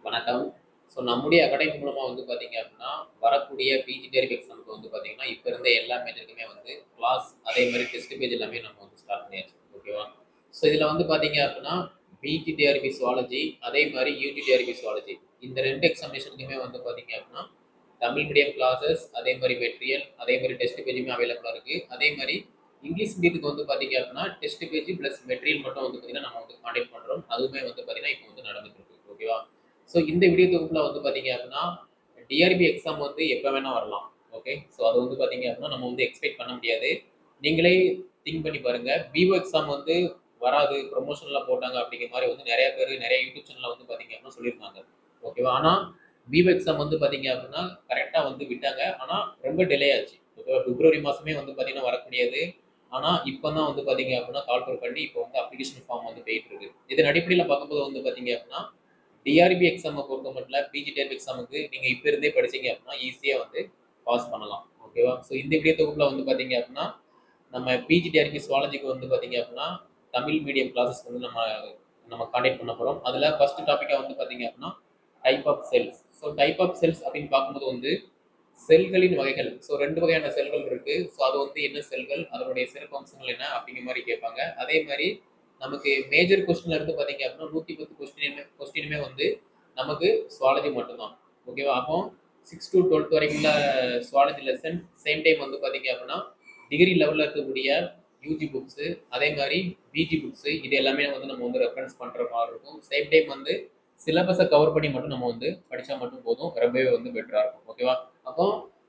வணக்கம் ஸோ நம்முடைய அகாடமி மூலமாக வந்து பார்த்தீங்க அப்படின்னா வரக்கூடிய பிஜி டெரிக் எக்ஸாமுக்கு வந்து பார்த்தீங்கன்னா இப்போ இருந்த எல்லா மேஜருக்குமே வந்து கிளாஸ் அதே மாதிரி டெஸ்ட் பேஜ் எல்லாமே நம்ம வந்து ஸ்டார்ட் பண்ணியாச்சு ஓகேவா ஸோ இதில் வந்து பார்த்தீங்க அப்படின்னா பிஜி டிஆர்பி சுவாலஜி அதே மாதிரி யூஜி டிஆர்பி சுவாலஜி இந்த ரெண்டு எக்ஸாமினேஷனுக்குமே வந்து பார்த்தீங்க அப்படின்னா தமிழ் மீடியம் கிளாஸஸ் அதே மாதிரி மெட்டீரியல் அதே மாதிரி டெஸ்ட் பேஜுமே அவைலபிளாக இருக்குது அதே மாதிரி இங்கிலீஷ் மீடியத்துக்கு வந்து பார்த்தீங்க அப்படின்னா டெஸ்ட் பேஜ் ப்ளஸ் மெட்டீரியல் மட்டும் வந்து பார்த்தீங்கன்னா நம்ம வந்து கான்டெக்ட் பண்ணுறோம் அதுவுமே வந்து பார்த்தீங்கன்னா இப்போ வந்து நடந்துட்டு இருக்கு ஓகேவா ஸோ இந்த வீடியோ தொகுப்புல வந்து பார்த்தீங்க அப்படின்னா டிஆர்பி எக்ஸாம் வந்து எப்போ வேணால் வரலாம் ஓகே ஸோ அது வந்து பார்த்தீங்க அப்படின்னா நம்ம வந்து எக்ஸ்பெக்ட் பண்ண முடியாது நீங்களே திங்க் பண்ணி பாருங்க பிஓ எக்ஸாம் வந்து வராது ப்ரொமோஷனில் போட்டாங்க அப்படிங்கிற மாதிரி வந்து நிறைய பேர் நிறைய யூடியூப் சேனலில் வந்து பார்த்தீங்க அப்படின்னா சொல்லியிருந்தாங்க ஓகேவா ஆனால் பிஓ எக்ஸாம் வந்து பார்த்தீங்க அப்படின்னா கரெக்டாக வந்து விட்டாங்க ஆனால் ரொம்ப டிலே ஆச்சு ஓகேவா பிப்ரவரி மாதமே வந்து பார்த்தீங்கன்னா வரக்கூடியது ஆனால் இப்போ தான் வந்து பார்த்தீங்க அப்படின்னா கால்பர் பண்ணி இப்போ வந்து அப்ளிகேஷன் ஃபார்ம் வந்து போயிட்டு இருக்கு இதன் அடிப்படையில் பார்க்கும்போது வந்து பார்த்தீங்க அப்படின்னா டிஆர்பி எக்ஸாமை பொறுத்த மட்டும் பிஜி டிஆர்பி எக்ஸாமுக்கு நீங்கள் இப்போ இருந்தே படிச்சீங்க அப்படின்னா ஈஸியாக வந்து பாஸ் பண்ணலாம் ஓகேவா ஸோ இந்த வீடியோ தொகுப்பில் வந்து பார்த்தீங்க அப்படின்னா நம்ம பிஜி டிஆர்பி சுவாலஜிக்கு வந்து பார்த்தீங்க அப்படின்னா தமிழ் மீடியம் கிளாஸஸ் வந்து நம்ம நம்ம கான்டெக்ட் பண்ண போகிறோம் அதில் ஃபர்ஸ்ட் டாப்பிக்காக வந்து பார்த்தீங்க அப்படின்னா type of cells so type of cells அப்படின்னு பார்க்கும்போது வந்து செல்களின் வகைகள் ஸோ ரெண்டு வகையான செல்கள் இருக்கு ஸோ அது வந்து என்ன செல்கள் அதனுடைய சிறப்பம்சங்கள் என்ன அப்படிங்கிற மாதிரி கேட்பாங்க அதே மாதிரி நமக்கு மேஜர் கொஸ்டின்ல இருந்து பார்த்தீங்க அப்படின்னா நூற்றி பத்து கொஸ்டினுமே கொஸ்டினுமே வந்து நமக்கு சுவாலஜி மட்டும்தான் ஓகேவா அப்போ சிக்ஸ் டு டுவெல்த் வரைக்குள்ள சுவாலஜி லெசன் சேம் டைம் வந்து பார்த்தீங்க அப்படின்னா டிகிரி லெவலில் இருக்கக்கூடிய யூஜி புக்ஸு அதே மாதிரி பிஜி புக்ஸு இது எல்லாமே வந்து நம்ம வந்து ரெஃபரன்ஸ் பண்ணுற மாதிரி இருக்கும் சேம் டைம் வந்து சிலபஸை கவர் பண்ணி மட்டும் நம்ம வந்து படித்தா மட்டும் போதும் ரொம்பவே வந்து பெட்டராக இருக்கும் ஓகேவா அப்போ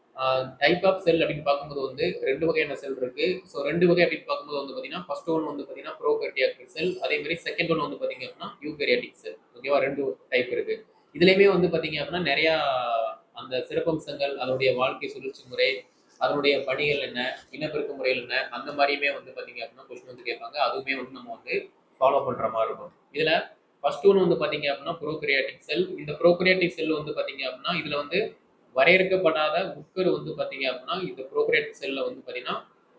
டைப் ஆஃப் செல் அப்படின்னு பார்க்கும்போது வந்து ரெண்டு வகையான செல் இருக்கு ஸோ ரெண்டு வகை அப்படின்னு பார்க்கும்போது வந்து பார்த்தீங்கன்னா ஃபர்ஸ்ட் ஒன் வந்து பார்த்தீங்கன்னா ப்ரோகரியாட்டிக் செல் அதே மாதிரி செகண்ட் ஒன் வந்து பார்த்தீங்க அப்படின்னா யூகரியாட்டிக் செல் ஓகேவா ரெண்டு டைப் இருக்கு இதுலேயுமே வந்து பார்த்தீங்க அப்படின்னா நிறையா அந்த சிறப்பம்சங்கள் அதனுடைய வாழ்க்கை சுழற்சி முறை அதனுடைய பணிகள் என்ன இனப்பெருக்க முறைகள் என்ன அந்த மாதிரியுமே வந்து பார்த்தீங்க அப்படின்னா கொஸ்டின் வந்து கேட்பாங்க அதுவுமே வந்து நம்ம வந்து ஃபாலோ பண்ணுற மாதிரி இருக்கும் இதில் ஃபர்ஸ்ட் ஒன் வந்து பார்த்தீங்க அப்படின்னா ப்ரோகரியாட்டிக் செல் இந்த ப்ரோகரியாட்டிக் செல் வந்து பார்த்தீங்க அப்படின்னா இதில் வந்து வரையறுக்கப்படாத உட்கரு வந்து பார்த்தீங்க அப்படின்னா இந்த ப்ரோகரியாட்டிக் செல்லில் வந்து பார்த்தீங்கன்னா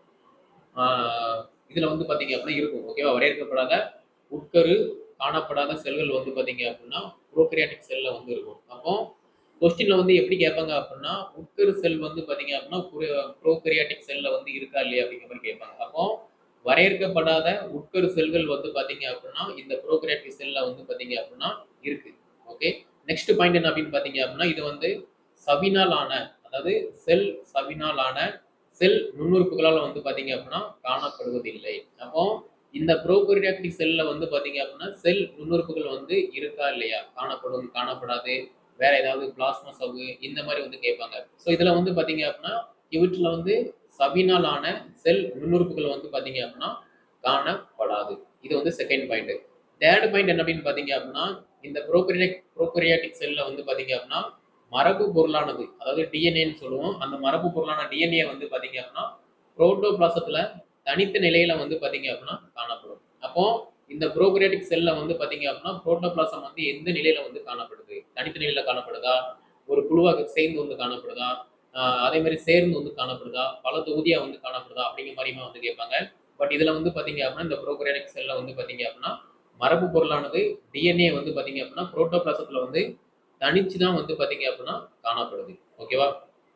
இதில் வந்து பார்த்தீங்க அப்படின்னா இருக்கும் ஓகேவா வரையறுக்கப்படாத உட்கரு காணப்படாத செல்கள் வந்து பார்த்தீங்க அப்படின்னா ப்ரோகரியாட்டிக் செல்லில் வந்து இருக்கும் அப்போ கொஸ்டினில் வந்து எப்படி கேட்பாங்க அப்படின்னா உட்கரு செல் வந்து பார்த்தீங்க அப்படின்னா ப்ரோகரியாட்டிக் செல்லில் வந்து இருக்கா இல்லையா அப்படிங்கிற மாதிரி கேட்பாங்க அப்போ வரையறுக்கப்படாத உட்கரு செல்கள் வந்து பார்த்தீங்க அப்படின்னா இந்த ப்ரோகரியாட்டிக் செல்லில் வந்து பார்த்தீங்க அப்படின்னா இருக்கு ஓகே நெக்ஸ்ட் பாயிண்ட் என்ன அப்படின்னு பார்த்தீங்க அப்படின்னா இது வந்து சவினால் ஆன அதாவது செல் சவினால் ஆன செல் நுண்ணுறுப்புகளால் வந்து பார்த்தீங்க அப்படின்னா காணப்படுவதில்லை அப்போ இந்த ப்ரோகரியாக்டிக் செல்ல வந்து பார்த்தீங்க அப்படின்னா செல் நுண்ணுறுப்புகள் வந்து இருக்கா இல்லையா காணப்படும் காணப்படாது வேற ஏதாவது பிளாஸ்மா சவ்வு இந்த மாதிரி வந்து கேட்பாங்க ஸோ இதில் வந்து பார்த்தீங்க அப்படின்னா இவற்றில் வந்து சவினால் ஆன செல் நுண்ணுறுப்புகள் வந்து பார்த்தீங்க அப்படின்னா காணப்படாது இது வந்து செகண்ட் பாயிண்ட் தேர்ட் பாயிண்ட் என்ன அப்படின்னு பார்த்தீங்க அப்படின்னா இந்த ப்ரோகரியாக் ப்ரோகரியாட்டிக் செல்ல வந்து பார்த்தீங்க அப்படின்னா மரபு பொருளானது அதாவது டிஎன்ஏன்னு சொல்லுவோம் அந்த மரபு பொருளான டிஎன்ஏ வந்து பார்த்தீங்க அப்படின்னா புரோட்டோபிளாசத்தில் தனித்த நிலையில வந்து பார்த்தீங்க அப்படின்னா காணப்படும் அப்போ இந்த ப்ரோகரியாட்டிக் செல்ல வந்து பார்த்தீங்க அப்படின்னா புரோட்டோபிளாசம் வந்து எந்த நிலையில வந்து காணப்படுது தனித்த நிலையில காணப்படுதா ஒரு குழுவாக சேர்ந்து வந்து காணப்படுதா அதே மாதிரி சேர்ந்து வந்து காணப்படுதா பல தொகுதியாக வந்து காணப்படுதா அப்படிங்கிற மாதிரியுமே வந்து கேட்பாங்க பட் இதில் வந்து பார்த்தீங்க அப்படின்னா இந்த ப்ரோகரியாட்டிக் செல்ல வந்து பார்த்தீங்க அப்படின்னா மரபு பொருளானது டிஎன்ஏ வந்து பார்த்தீங்க அப்படின்னா புரோட்டோபிளாசத்தில் வந்து தனிச்சு தான் வந்து பார்த்தீங்க அப்படின்னா காணப்படுது ஓகேவா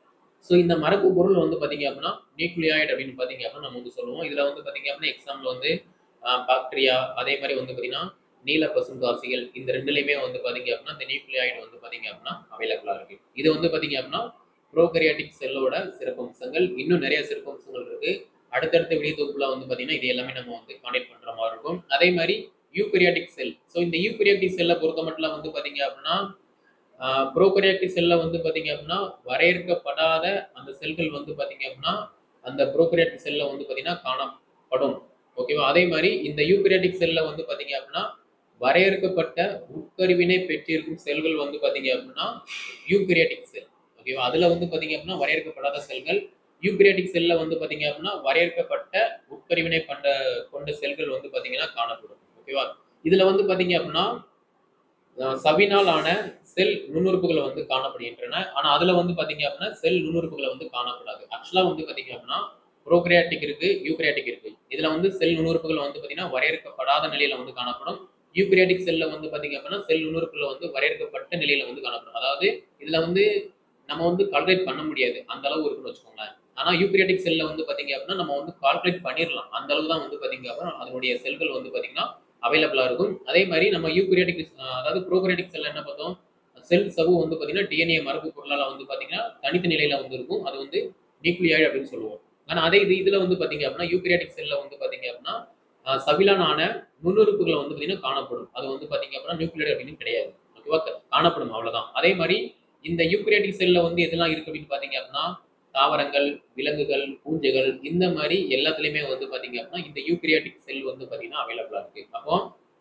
ஸோ இந்த மரபு பொருள் வந்து பார்த்தீங்க அப்படின்னா நியூக்ளியாய்டு அப்படின்னு பார்த்தீங்க அப்படின்னா நம்ம வந்து சொல்லுவோம் இதில் வந்து பார்த்தீங்க அப்படின்னா எக்ஸாம்பிள் வந்து பாக்டீரியா அதே மாதிரி வந்து பார்த்தீங்கன்னா நீல பசுந்தாசிகள் இந்த ரெண்டுலையுமே வந்து பார்த்தீங்க அப்படின்னா இந்த நியூக்ளியாய்டு வந்து பார்த்தீங்க அப்படின்னா அவைலபிளாக இருக்கு இது வந்து பார்த்தீங்க அப்படின்னா ப்ரோகரியாட்டிக் செல்லோட சிறப்பம்சங்கள் இன்னும் நிறைய சிறப்பம்சங்கள் இருக்கு அடுத்தடுத்த வீடியோ தொகுப்புல வந்து பார்த்தீங்கன்னா இது எல்லாமே நம்ம வந்து கான்டெக்ட் பண்ணுற மாதிரி இருக்கும் அதே மாதிரி யூகரியாட்டிக் செல் ஸோ இந்த யூகரியாட்டிக் செல்லை பொறுத்த மட்டும் வந்து பார்த்தீங்க அப்படின்னா ப்ரோகரியாட்டிக் செல்ல வந்து பார்த்தீங்க அப்படின்னா வரையறுக்கப்படாத அந்த செல்கள் வந்து பார்த்தீங்க அப்படின்னா அந்த ப்ரோகரியாட்டிக் செல்ல வந்து பார்த்தீங்கன்னா காணப்படும் ஓகேவா அதே மாதிரி இந்த யூகரியாட்டிக் செல்ல வந்து பார்த்தீங்க அப்படின்னா வரையறுக்கப்பட்ட உட்கருவினை பெற்றிருக்கும் செல்கள் வந்து பார்த்தீங்க அப்படின்னா யூகரியாட்டிக் செல் ஓகேவா அதில் வந்து பார்த்தீங்க அப்படின்னா வரையறுக்கப்படாத செல்கள் யூகரியாட்டிக் செல்ல வந்து பார்த்தீங்க அப்படின்னா வரையறுக்கப்பட்ட உட்கருவினை கொண்ட கொண்ட செல்கள் வந்து பார்த்தீங்கன்னா காணப்படும் ஓகேவா இதில் வந்து பார்த்தீங்க அப்படின்னா சவினால் ஆன செல் நுண்ணுறுப்புகளை வந்து காணப்படுகின்றன ஆனால் அதில் வந்து பார்த்தீங்க அப்படின்னா செல் நுண்ணுறுப்புகளை வந்து காணப்படாது ஆக்சுவலாக வந்து பார்த்தீங்க அப்படின்னா ப்ரோக்ரியாட்டிக் இருக்கு யூக்ரியாட்டிக் இருக்கு இதில் வந்து செல் நுண்ணுறுப்புகள் வந்து பார்த்தீங்கன்னா வரையறுக்கப்படாத நிலையில வந்து காணப்படும் யூக்ரியாட்டிக் செல்ல வந்து பாத்தீங்க அப்படின்னா செல் நுண்ணுறுப்புல வந்து வரையறுக்கப்பட்ட நிலையில வந்து காணப்படும் அதாவது இதுல வந்து நம்ம வந்து கால்குலேட் பண்ண முடியாது அந்த அளவு இருக்குன்னு வச்சுக்கோங்களேன் ஆனா யூக்ரியாட்டிக் செல்ல வந்து பாத்தீங்க அப்படின்னா நம்ம வந்து கால்குலேட் பண்ணிடலாம் அந்த அளவு தான் வந்து பாத்தீங்க அப்படின்னா அதனுடைய செல்கள் வந்து பாத்தீங்கன்னா அவைலபிளா இருக்கும் அதே மாதிரி நம்ம யூக்ரியாட்டிக் அதாவது ப்ரோக்ரியாட்டிக் செல்ல என்ன பார்த்தோம் செல் சவ்வு வந்து பாத்தீங்கன்னா டிஎன்ஏ மரபு பொருளால வந்து பாத்தீங்கன்னா தனித்த நிலையில வந்து இருக்கும் அது வந்து நியூக்ளியாய்டு அப்படின்னு சொல்லுவோம் ஆனா அதே இது இதுல வந்து பாத்தீங்க அப்படின்னா யூக்ரியாட்டிக் செல்ல வந்து பாத்தீங்க அப்படின்னா அஹ், சவிலான நுண்ணுறுப்புகளை வந்து பாத்தீங்கன்னா காணப்படும் அது வந்து பாத்தீங்க அப்படின்னா நியூக்ளியர் அப்படின்னு கிடையாது ஓகேவா க- காணப்படும் அவ்வளவுதான் அதே மாதிரி இந்த யூக்ரியாட்டிக் செல்ல வந்து எதெல்லாம் இருக்கு அப்படின்னு பாத்தீங்க அப்படின்னா தாவரங்கள் விலங்குகள் பூஞ்சைகள் இந்த மாதிரி எல்லாத்துலயுமே வந்து பாத்தீங்க அப்படின்னா இந்த யூக்ரியாட்டிக் செல் வந்து பாத்தீங்கன்னா அவைலபிளா இருக்கு அப்போ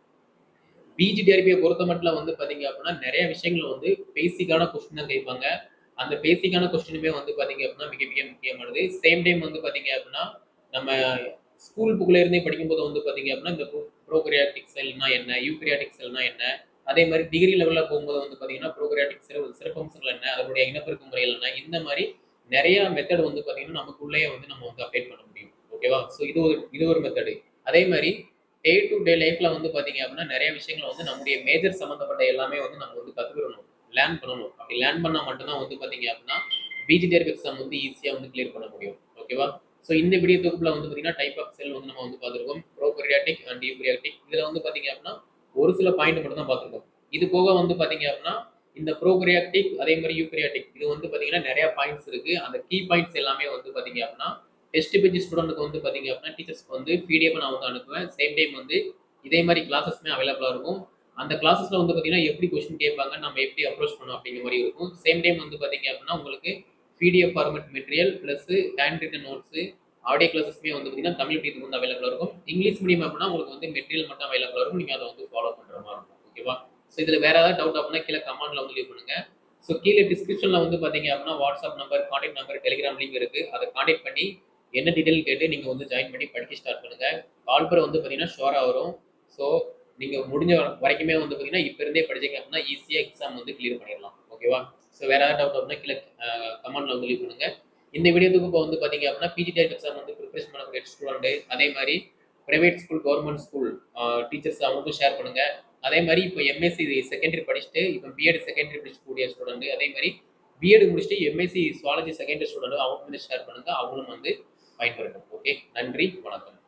பிஜிடிஆர்பியை பொறுத்த மட்டும் வந்து பாத்தீங்க அப்படின்னா நிறைய விஷயங்கள் வந்து பேசிக்கான கொஸ்டின் தான் கேட்பாங்க அந்த பேசிக்கான கொஸ்டினுமே வந்து பாத்தீங்க அப்படின்னா மிக மிக முக்கியமானது சேம் டைம் வந்து பாத்தீங்க அப்படின்னா நம்ம ஸ்கூல் புக்ல இருந்தே படிக்கும்போது வந்து பாத்தீங்க அப்படின்னா இந்த ப்ரோக்ரியாட்டிக் செல்னா என்ன யூக்ரியாட்டிக் செல்னா என்ன அதே மாதிரி டிகிரி லெவல்ல போகும்போது வந்து பாத்தீங்கன்னா ப்ரோக்ரியாட்டிக் செல் சிறப்பம்சங்கள் என்ன அதனுடைய இனப்பெருக்க முறைகள் என்ன இந்த மாதிரி நிறைய மெத்தட் வந்து பாத்தீங்கன்னா நமக்குள்ளேயே வந்து நம்ம வந்து அப்டேட் பண்ண முடியும் ஓகேவா ஸோ இது ஒரு இது ஒரு மெத்தடு அதே மாதிரி டே டு டே லைஃப்ல வந்து பாத்தீங்க அப்படின்னா நிறைய விஷயங்கள் வந்து நம்முடைய மேஜர் சம்மந்தப்பட்ட எல்லாமே வந்து நம்ம வந்து கத்துக்கிறணும் லேர்ன் பண்ணணும் அப்படி லேர்ன் பண்ணா மட்டும்தான் வந்து பாத்தீங்க அப்படின்னா பிஜிடிஆர் எக்ஸாம் வந்து ஈஸியா வந்து கிளியர் பண்ண முடியும் ஓகேவா ஸோ இந்த வீடியோ தொகுப்புல வந்து பாத்தீங்கன்னா டைப் ஆஃப் செல் வந்து நம்ம வந்து பார்த்துருக்கோம் ப்ரோகரியாட்டிக் அண்ட் யூக்ரியாட்டிக் இதுல வந்து பாத்தீங்க அப்படின்னா ஒரு சில பாயிண்ட் மட்டும் தான் பார்த்துருக்கோம் இது போக வந்து பாத்தீங்க அப்படின்னா இந்த ப்ரோகரியாட்டிக் அதே மாதிரி யூக்ரியாட்டிக் இது வந்து பாத்தீங்கன்னா நிறைய பாயிண்ட்ஸ் இருக்கு அந்த கீ பாயிண்ட்ஸ் எல்லாமே வந்து பாத்தீங்க அப்படின்னா டெஸ்ட் பேஜ் ஸ்டூடெண்ட்டுக்கு வந்து பாத்தீங்க அப்படின்னா டீச்சர்ஸ்க்கு வந்து பிடிஎஃப் நான் வந்து அனுப்புவேன் சேம் டைம் வந்து இதே மாதிரி கிளாஸஸ்மே அவைலபிளா இருக்கும் அந்த கிளாஸஸ்ல வந்து பாத்தீங்கன்னா எப்படி கொஸ்டின் கேட்பாங்க நம்ம எப்படி அப்ரோச் பண்ணணும் அப்படிங்கிற மாதிரி இருக்கும் சேம் டைம் வந்து பாத்தீங்க அப்படின்னா உங்களுக்கு PDF format material plus hand written notes audio கிளாஸஸ்மே வந்து பாத்தீங்கன்னா தமிழ் மீடியத்துக்கு வந்து அவைலபிளா இருக்கும் இங்கிலீஷ் மீடியம் அப்படின்னா உங்களுக்கு வந்து மெட்டீரியல் மட்டும் அவைலபிளா இருக்கும் நீங்க அதை வந்து ஃபாலோ பண்ற மாதிரி இருக்கும் ஓகேவா ஸோ இதுல வேற ஏதாவது டவுட் அப்படின்னா கீழே கமெண்ட்ல வந்து லீவ் பண்ணுங்க ஸோ கீழே டிஸ்கிரிப்ஷன்ல வந்து பாத்தீங்க அப்படின்னா WhatsApp number contact number Telegram link இருக்கு அதை கான்டாக்ட் பண்ணி என்ன டீடைல் கேட்டு நீங்க வந்து ஜாயின் பண்ணி படிக்க ஸ்டார்ட் பண்ணுங்க கால்பர் வந்து பாத்தீங்கன்னா ஷோரா வரும் ஸோ நீங்க முடிஞ்ச வரைக்குமே வந்து பாத்தீங்கன்னா இப்ப இருந்தே படிச்சீங்க அப்படின்னா ஈஸியா எக்ஸாம் வந்து கிளியர் பண்ணிடலாம் ஓகேவா ஸோ வேற ஏதாவது டவுட் அப்படின்னா கீழே கமெண்ட்ல வந்து லீவ் பண்ணுங்க இந்த வீடியோக்கு இப்போ வந்து பாத்தீங்க அப்படின்னா பிஜிடிஆர் எக்ஸாம் வந்து ப்ரிப்பரேஷன் பண்ணக்கூடிய ஸ்டூடெண்ட் அதே மாதிரி private school government school teachers அவங்களுக்கும் ஷேர் பண்ணுங்க அதே மாதிரி இப்போ எம்எஸ்சி செகண்டரி படிச்சுட்டு இப்போ பிஎட் செகண்டரி படிக்கக்கூடிய ஸ்டூடெண்ட் அதே மாதிரி பிஎட் முடிச்சுட்டு எம்எஸ்சி சுவாலஜி செகண்டரி ஸ்டூடெண்ட் அவங்க வந்து ஷேர் பண்ணுங்க அவங்களும் வந்து பயன்பெறட்டும் ஓகே நன்றி வணக்கம்